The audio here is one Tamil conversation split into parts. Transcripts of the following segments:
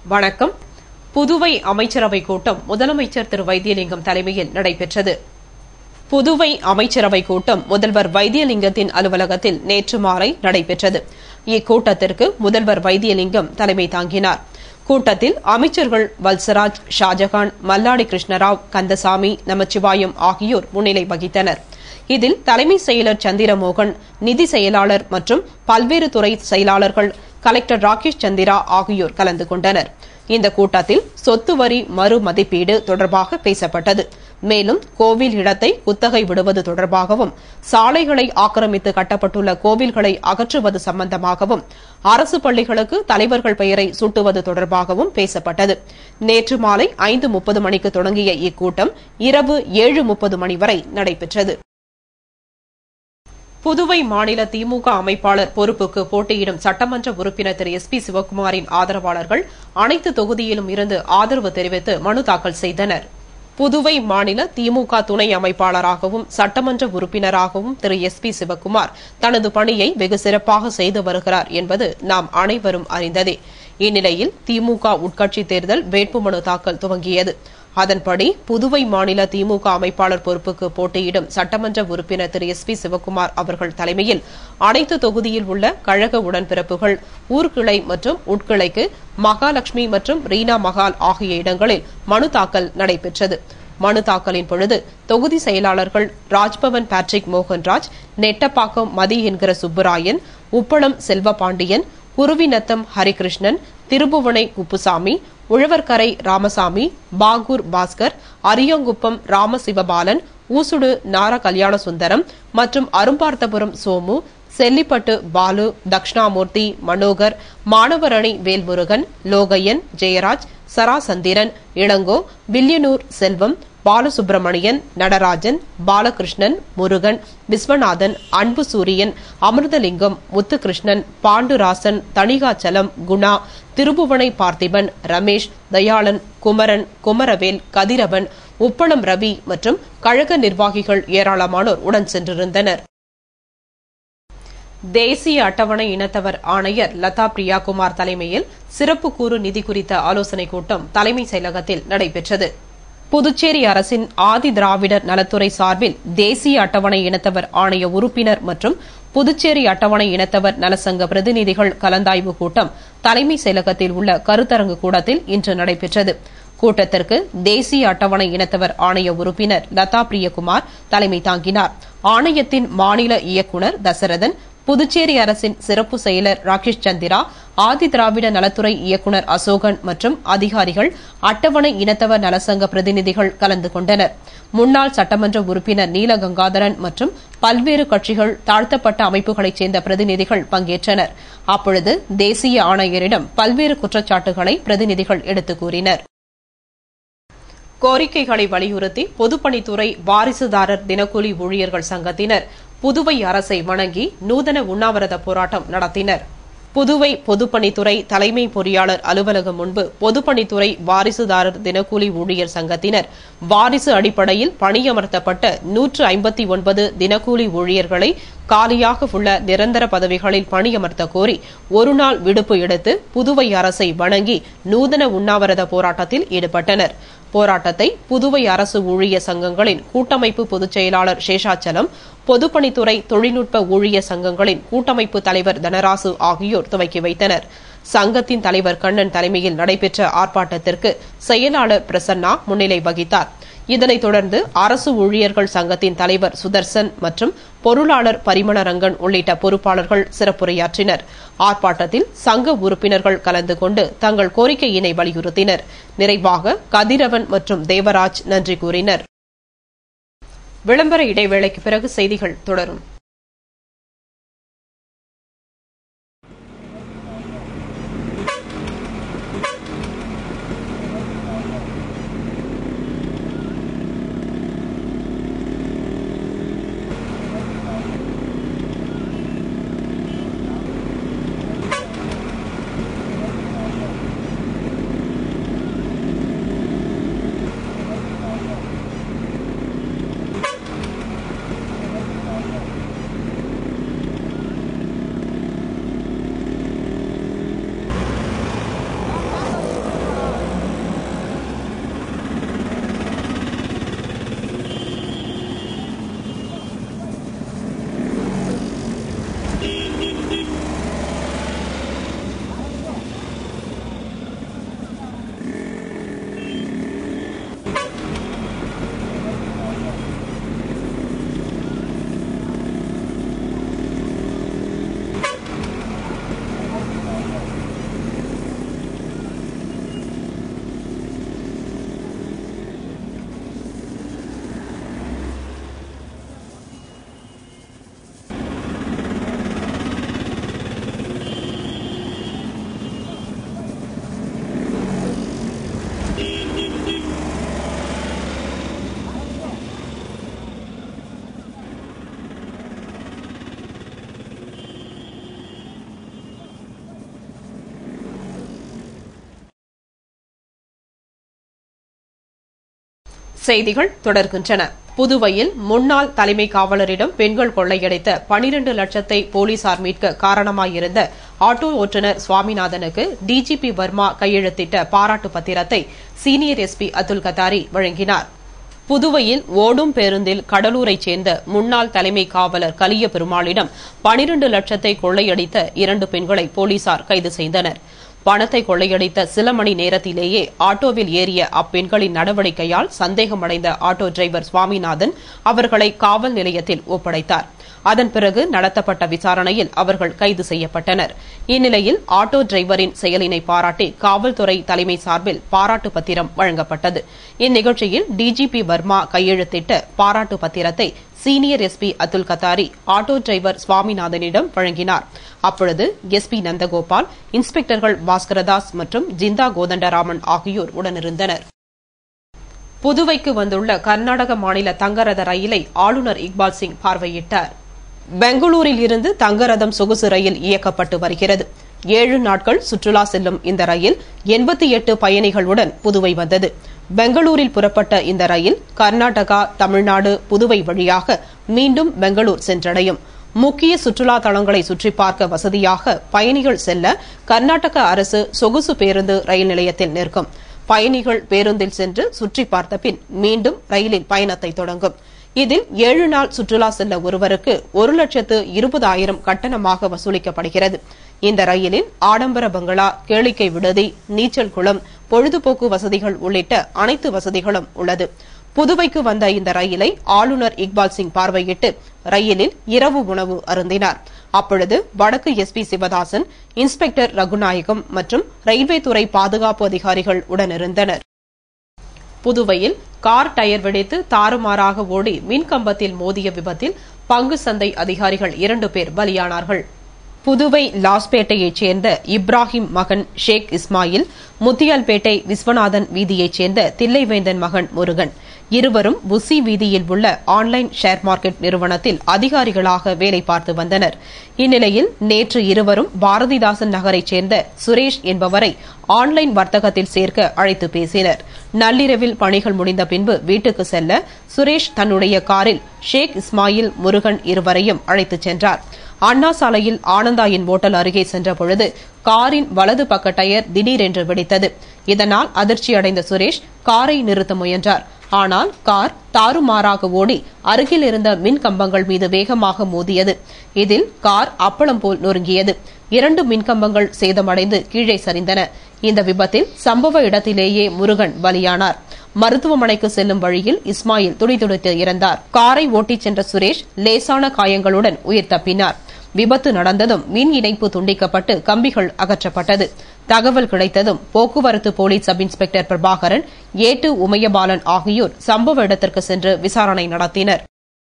வணக்கம் புதுவை அமைச்சரவை கூட்டம் முதலமைச்சர் திரு வைத்தியலிங்கம் தலைமையில் நடைபெற்றது புதுவை அமைச்சரவை கூட்டம் முதல்வர் வைத்தியலிங்கத்தின் அலுவலகத்தில் நேற்று மாலை நடைபெற்றது இக்கூட்டத்திற்கு முதல்வர் வைத்தியலிங்கம் தலைமை தாங்கினார் கூட்டத்தில் அமைச்சர்கள் வல்சராஜ் ஷாஜகான் மல்லாடி கிருஷ்ணராவ் கந்தசாமி நமச்சிவாயம் ஆகியோர் முன்னிலை வகித்தனர் இதில் தலைமை செயலர் சந்திரமோகன் நிதி செயலாளர் மற்றும் பல்வேறு துறை செயலாளர்கள் கலெக்டர் ராகேஷ் சந்திரா ஆகியோர் கலந்து கொண்டனர் இந்த கூட்டத்தில் சொத்து வரி மறு மதிப்பீடு தொடர்பாக பேசப்பட்டது மேலும் கோவில் இடத்தை குத்தகை விடுவது தொடர்பாகவும் சாலைகளை ஆக்கிரமித்து கட்டப்பட்டுள்ள கோவில்களை அகற்றுவது சம்பந்தமாகவும் அரசு பள்ளிகளுக்கு தலைவர்கள் பெயரை சூட்டுவது தொடர்பாகவும் பேசப்பட்டது நேற்று மாலை ஐந்து முப்பது மணிக்கு தொடங்கிய இக்கூட்டம் இரவு ஏழு முப்பது மணி வரை நடைபெற்றது புதுவை மாநில திமுக அமைப்பாளர் பொறுப்புக்கு போட்டியிடும் சட்டமன்ற உறுப்பினர் திரு எஸ் பி சிவக்குமாரின் ஆதரவாளர்கள் அனைத்து தொகுதியிலும் இருந்து ஆதரவு தெரிவித்து மனு தாக்கல் செய்தனர் புதுவை மாநில திமுக துணை அமைப்பாளராகவும் சட்டமன்ற உறுப்பினராகவும் திரு எஸ் பி சிவக்குமார் தனது பணியை வெகு சிறப்பாக செய்து வருகிறார் என்பது நாம் அனைவரும் அறிந்ததே இந்நிலையில் திமுக உட்கட்சி தேர்தல் வேட்புமனு தாக்கல் துவங்கியது அதன்படி புதுவை மாநில திமுக அமைப்பாளர் பொறுப்புக்கு போட்டியிடும் சட்டமன்ற உறுப்பினர் திரு எஸ் பி சிவக்குமார் அவர்கள் தலைமையில் அனைத்து தொகுதியில் உள்ள கழக உடன்பிறப்புகள் ஊர்கிளை மற்றும் உட்கிளைக்கு மகாலட்சுமி மற்றும் ரீனா மகால் ஆகிய இடங்களில் மனு தாக்கல் நடைபெற்றது மனு தாக்கலின் பொழுது தொகுதி செயலாளர்கள் ராஜ்பவன் பேட்ரிக் மோகன்ராஜ் நெட்டப்பாக்கம் மதி என்கிற சுப்புராயன் உப்பளம் செல்வபாண்டியன் குருவிநத்தம் ஹரிகிருஷ்ணன் திருபுவனை குப்புசாமி உழவர்கரை ராமசாமி பாகூர் பாஸ்கர் அரியங்குப்பம் ராமசிவபாலன் ஊசுடு நார கல்யாண சுந்தரம் மற்றும் அரும்பார்த்தபுரம் சோமு செல்லிப்பட்டு பாலு தக்ஷணாமூர்த்தி மனோகர் மாணவரணி வேல்முருகன் லோகையன் ஜெயராஜ் சராசந்திரன் இளங்கோ வில்லியனூர் செல்வம் பாலசுப்பிரமணியன் நடராஜன் பாலகிருஷ்ணன் முருகன் விஸ்வநாதன் அன்பு சூரியன் அமிர்தலிங்கம் முத்துகிருஷ்ணன் பாண்டுராசன் தணிகாச்சலம் குணா திருபுவனை பார்த்திபன் ரமேஷ் தயாளன் குமரன் குமரவேல் கதிரவன் உப்பளம் ரவி மற்றும் கழக நிர்வாகிகள் ஏராளமானோர் உடன் சென்றிருந்தனர் தேசிய அட்டவணை இனத்தவர் ஆணையர் லதா பிரியாகுமார் தலைமையில் சிறப்பு கூறு நிதி குறித்த ஆலோசனைக் கூட்டம் தலைமை செயலகத்தில் நடைபெற்றது புதுச்சேரி அரசின் ஆதி திராவிடர் நலத்துறை சார்பில் தேசிய அட்டவணை இனத்தவர் ஆணைய உறுப்பினர் மற்றும் புதுச்சேரி அட்டவணை இனத்தவர் நலசங்க பிரதிநிதிகள் கலந்தாய்வு கூட்டம் தலைமை செயலகத்தில் உள்ள கருத்தரங்கு கூடத்தில் இன்று நடைபெற்றது கூட்டத்திற்கு தேசிய அட்டவணை இனத்தவர் ஆணைய உறுப்பினர் லதா பிரியகுமார் தலைமை தாங்கினார் ஆணையத்தின் மாநில இயக்குநர் தசரதன் புதுச்சேரி அரசின் சிறப்பு செயலர் ராகேஷ் சந்திரா ஆதி திராவிட நலத்துறை இயக்குநர் அசோகன் மற்றும் அதிகாரிகள் அட்டவணை இனத்தவர் நலசங்க பிரதிநிதிகள் கலந்து கொண்டனர் முன்னாள் சட்டமன்ற உறுப்பினர் நீலகங்காதரன் மற்றும் பல்வேறு கட்சிகள் தாழ்த்தப்பட்ட அமைப்புகளைச் சேர்ந்த பிரதிநிதிகள் பங்கேற்றனர் அப்பொழுது தேசிய ஆணையரிடம் பல்வேறு குற்றச்சாட்டுகளை பிரதிநிதிகள் எடுத்துக் கூறினர் கோரிக்கைகளை வலியுறுத்தி பொதுப்பணித்துறை வாரிசுதாரர் தினக்கூலி ஊழியர்கள் சங்கத்தினர் புதுவை அரசை வணங்கி நூதன உண்ணாவிரத போராட்டம் நடத்தினர் புதுவை பொதுப்பணித்துறை தலைமை பொறியாளர் அலுவலகம் முன்பு பொதுப்பணித்துறை வாரிசுதாரர் தினக்கூலி ஊழியர் சங்கத்தினர் வாரிசு அடிப்படையில் பணியமர்த்தப்பட்ட நூற்று ஐம்பத்தி ஒன்பது தினக்கூலி ஊழியர்களை காலியாக உள்ள நிரந்தர பதவிகளில் பணியமர்த்த கோரி ஒருநாள் விடுப்பு எடுத்து புதுவை அரசை வணங்கி நூதன உண்ணாவிரத போராட்டத்தில் ஈடுபட்டனர் போராட்டத்தை புதுவை அரசு ஊழியர் சங்கங்களின் கூட்டமைப்பு பொதுச் செயலாளர் சேஷாச்சலம் பொதுப்பணித்துறை தொழில்நுட்ப ஊழியர் சங்கங்களின் கூட்டமைப்பு தலைவர் தனராசு ஆகியோர் துவக்கி வைத்தனர் சங்கத்தின் தலைவர் கண்ணன் தலைமையில் நடைபெற்ற ஆர்ப்பாட்டத்திற்கு செயலாளர் பிரசன்னா முன்னிலை வகித்தார் இதனைத் தொடர்ந்து அரசு ஊழியர்கள் சங்கத்தின் தலைவர் சுதர்சன் மற்றும் பொருளாளர் பரிமளரங்கன் உள்ளிட்ட பொறுப்பாளர்கள் சிறப்புரையாற்றினர் ஆர்ப்பாட்டத்தில் சங்க உறுப்பினர்கள் கலந்து கொண்டு தங்கள் கோரிக்கையினை வலியுறுத்தினர் நிறைவாக கதிரவன் மற்றும் தேவராஜ் நன்றி கூறினர் விளம்பர இடைவேளைக்கு பிறகு செய்திகள் தொடரும் செய்திகள் தொடர்கின்றன புதுவையில் முன்னாள் தலைமை காவலரிடம் பெண்கள் கொள்ளையடித்த பனிரண்டு லட்சத்தை போலீசார் மீட்க காரணமாயிருந்த ஆட்டோ ஓட்டுநர் சுவாமிநாதனுக்கு டிஜிபி வர்மா கையெழுத்திட்ட பாராட்டு பத்திரத்தை சீனியர் எஸ்பி அதுல் கத்தாரி வழங்கினார் புதுவையில் ஓடும் பேருந்தில் கடலூரைச் சேர்ந்த முன்னாள் தலைமை காவலர் கலிய பெருமாளிடம் பனிரண்டு லட்சத்தை கொள்ளையடித்த இரண்டு பெண்களை போலீசார் கைது செய்தனர் பணத்தை கொள்ளையடித்த சில மணி நேரத்திலேயே ஆட்டோவில் ஏறிய அப்பெண்களின் நடவடிக்கையால் சந்தேகமடைந்த ஆட்டோ டிரைவர் சுவாமிநாதன் அவர்களை காவல் நிலையத்தில் ஒப்படைத்தார் அதன் பிறகு நடத்தப்பட்ட விசாரணையில் அவர்கள் கைது செய்யப்பட்டனர் இந்நிலையில் ஆட்டோ டிரைவரின் செயலினை பாராட்டி காவல்துறை தலைமை சார்பில் பாராட்டு பத்திரம் வழங்கப்பட்டது இந்நிகழ்ச்சியில் டிஜிபி வர்மா கையெழுத்திட்ட பாராட்டு பத்திரத்தை senior SP Atul Katiyar auto driver சுவாமிநாதனிடம் வழங்கினார் அப்பொழுது எஸ்பி நந்தகோபால் இன்ஸ்பெக்டர்கள் பாஸ்கரதாஸ் மற்றும் ஜிந்தா கோதண்டராமன் ஆகியோர் உடனிருந்தனர் புதுவைக்கு வந்துள்ள கர்நாடக மாநில தங்கரத ரயிலை ஆளுநர் இக்பால் சிங் பார்வையிட்டார் பெங்களூரில் இருந்து தங்கரதம் சொகுசு ரயில் இயக்கப்பட்டு வருகிறது ஏழு நாட்கள் சுற்றுலா செல்லும் இந்த ரயில் எண்பத்தி எட்டு பயணிகளுடன் புதுவை வந்தது பெங்களூரில் புறப்பட்ட இந்த ரயில் கர்நாடகா தமிழ்நாடு புதுவை வழியாக மீண்டும் பெங்களூர் சென்றடையும் முக்கிய சுற்றுலா தலங்களை சுற்றி பார்க்க வசதியாக பயணிகள் செல்ல கர்நாடக அரசு சொகுசு பேருந்து ரயில் நிலையத்தில் நிற்கும் பயணிகள் பேருந்தில் சென்று சுற்றி பார்த்த பின் மீண்டும் ரயிலில் பயணத்தை தொடங்கும் இதில் ஏழு நாள் சுற்றுலா செல்ல ஒருவருக்கு ஒரு லட்சத்து இருபதாயிரம் கட்டணமாக வசூலிக்கப்படுகிறது இந்த ரயிலில் ஆடம்பர பங்களா கேளிக்கை விடுதி நீச்சல் குளம் பொழுதுபோக்கு வசதிகள் உள்ளிட்ட அனைத்து வசதிகளும் உள்ளது புதுவைக்கு வந்த இந்த ரயிலை ஆளுநர் இக்பால் சிங் பார்வையிட்டு ரயிலில் இரவு உணவு அருந்தினார் அப்பொழுது வடக்கு எஸ்பி சிவதாசன் இன்ஸ்பெக்டர் ரகுநாயகம் மற்றும் ரயில்வே துறை பாதுகாப்பு அதிகாரிகள் உடனிருந்தனர் புதுவையில் கார் டயர் வெடித்து தாறுமாறாக ஓடி மின்கம்பத்தில் மோதிய விபத்தில் பங்கு சந்தை அதிகாரிகள் இரண்டு பேர் பலியானார்கள் புதுவை லாஸ்பேட்டையைச் சேர்ந்த இப்ராஹிம் மகன் ஷேக் இஸ்மாயில் முத்தியால்பேட்டை விஸ்வநாதன் வீதியைச் சேர்ந்த தில்லைவேந்தன் மகன் முருகன் இருவரும் புசி வீதியில் உள்ள ஆன்லைன் ஷேர் மார்க்கெட் நிறுவனத்தில் அதிகாரிகளாக வேலை பார்த்து வந்தனர் இந்நிலையில் நேற்று இருவரும் பாரதிதாசன் நகரைச் சேர்ந்த சுரேஷ் என்பவரை ஆன்லைன் வர்த்தகத்தில் சேர்க்க அழைத்து பேசினர் நள்ளிரவில் பணிகள் முடிந்த பின்பு வீட்டுக்கு செல்ல சுரேஷ் தன்னுடைய காரில் ஷேக் இஸ்மாயில் முருகன் இருவரையும் அழைத்துச் சென்றார் அண்ணா சாலையில் ஆனந்தாயின் ஓட்டல் அருகே சென்ற பொழுது காரின் வலது பக்க டயர் திடீரென்று வெடித்தது இதனால் அதிர்ச்சியடைந்த சுரேஷ் காரை நிறுத்த முயன்றார் ஆனால் கார் தாறுமாறாக ஓடி அருகில் இருந்த மின் கம்பங்கள் மீது வேகமாக மோதியது இதில் கார் அப்பளம் போல் நொறுங்கியது இரண்டு மின்கம்பங்கள் சேதமடைந்து கீழே சரிந்தன இந்த விபத்தில் சம்பவ இடத்திலேயே முருகன் பலியானார் மருத்துவமனைக்கு செல்லும் வழியில் இஸ்மாயில் துடிதுடித்து இறந்தார் காரை ஓட்டிச் சென்ற சுரேஷ் லேசான காயங்களுடன் உயிர் தப்பினார் விபத்து நடந்ததும் மின் இணைப்பு துண்டிக்கப்பட்டு கம்பிகள் அகற்றப்பட்டது தகவல் கிடைத்ததும் போக்குவரத்து போலீஸ் சப் இன்ஸ்பெக்டர் பிரபாகரன் ஏட்டு உமையபாலன் ஆகியோர் சம்பவ இடத்திற்கு சென்று விசாரணை நடத்தினர்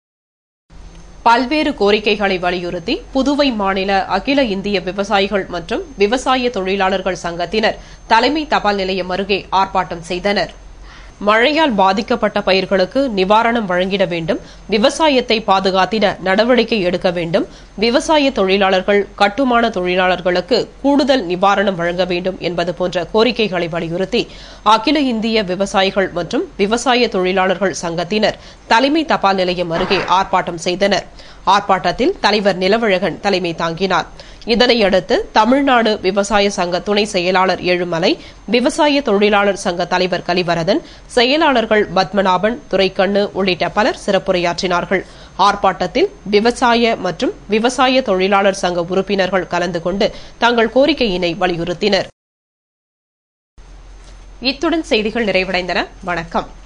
பல்வேறு கோரிக்கைகளை வலியுறுத்தி புதுவை மாநில அகில இந்திய விவசாயிகள் மற்றும் விவசாய தொழிலாளர்கள் சங்கத்தினர் தலைமை தபால் நிலையம் அருகே ஆர்ப்பாட்டம் செய்தனர் மழையால் பாதிக்கப்பட்ட பயிர்களுக்கு நிவாரணம் வழங்கிட வேண்டும் விவசாயத்தை பாதுகாத்திட நடவடிக்கை எடுக்க வேண்டும் விவசாய தொழிலாளர்கள் கட்டுமான தொழிலாளர்களுக்கு கூடுதல் நிவாரணம் வழங்க வேண்டும் என்பது போன்ற கோரிக்கைகளை வலியுறுத்தி அகில இந்திய விவசாயிகள் மற்றும் விவசாய தொழிலாளர்கள் சங்கத்தினர் தலைமை தபால் நிலையம் அருகே ஆர்ப்பாட்டம் செய்தனர் ஆர்ப்பாட்டத்தில் தலைவர் நிலவழகன் தலைமை தாங்கினார் இதனையடுத்து தமிழ்நாடு விவசாய சங்க துணை செயலாளர் ஏழுமலை விவசாய தொழிலாளர் சங்க தலைவர் கலிவரதன் செயலாளர்கள் பத்மநாபன் துரைக்கண்ணு உள்ளிட்ட பலர் சிறப்புரையாற்றினார்கள் ஆர்ப்பாட்டத்தில் விவசாய மற்றும் விவசாய தொழிலாளர் சங்க உறுப்பினர்கள் கலந்து கொண்டு தங்கள் கோரிக்கையினை வலியுறுத்தினர் இத்துடன் செய்திகள் நிறைவடைந்தன வணக்கம்